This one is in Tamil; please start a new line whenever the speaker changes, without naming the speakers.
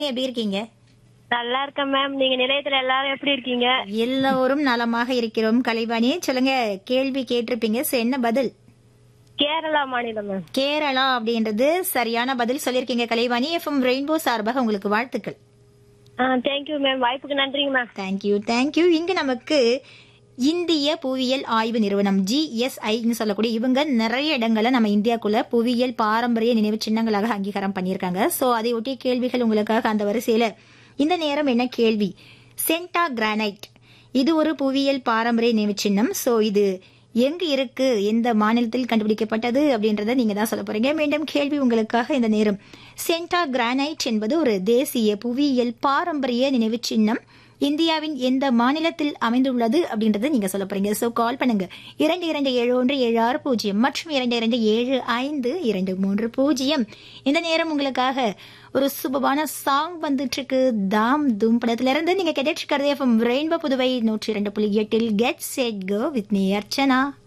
எப்படி இருக்கீங்க
நல்லா இருக்கேன் மேம் நீங்க நிலையத்துல எல்லாரும் எப்படி இருக்கீங்க
எல்லோரும் நலமாக இருக்கிறோம் கலைவாணி சொல்லுங்க கேள்வி கேட்டிருப்பீங்க So, என்ன பதில்
கேரளா மாநிலம் மேம்
கேரளா அப்படின்றது சரியான பதில் சொல்லியிருக்கீங்க கலைவாணி எஃப்எம் ரெயின்போ சார்பாக உங்களுக்கு வாழ்த்துக்கள்
தேங்க்யூ மேம் வாய்ப்புக்கு நன்றிங்க மேம்
தேங்க்யூ தேங்க்யூ இங்கு நமக்கு இந்திய புவியியல் ஆய்வு நிறுவனம் ஜிஎஸ்ஐன்னு சொல்லக்கூடிய இவங்க நிறைய இடங்களை நம்ம இந்தியாக்குள்ள புவியியல் பாரம்பரிய நினைவு சின்னங்களாக அங்கீகாரம் பண்ணியிருக்காங்க சோ அதை ஒட்டிய கேள்விகள் உங்களுக்காக அந்த வரிசையில இந்த நேரம் என்ன கேள்வி சென்டா கிரானைட் இது ஒரு புவியியல் பாரம்பரிய நினைவு சின்னம் சோ இது எங்கு இருக்கு எந்த மாநிலத்தில் கண்டுபிடிக்கப்பட்டது அப்படின்றத நீங்க தான் சொல்ல போறீங்க மீண்டும் கேள்வி உங்களுக்காக இந்த நேரம் சென்டா கிரானைட் என்பது ஒரு தேசிய புவியியல் பாரம்பரிய நினைவு சின்னம் இந்தியாவின் எந்த மாநிலத்தில் அமைந்துள்ளது அப்படின்றத நீங்க சொல்ல போறீங்க சோ கால் பண்ணுங்க இரண்டு இரண்டு ஏழு ஒன்று ஏழு ஆறு பூஜ்ஜியம் மற்றும் இரண்டு இரண்டு ஏழு ஐந்து இரண்டு மூன்று பூஜ்ஜியம் இந்த நேரம் உங்களுக்காக ஒரு சுபமான சாங் வந்துட்டு இருக்கு தாம் தூம் படத்துல இருந்து நீங்க கேட்டுட்டு இருக்கிறது எஃப்எம் ரெயின்போ புதுவை நூற்றி இரண்டு புள்ளி எட்டில் get set go with me Archana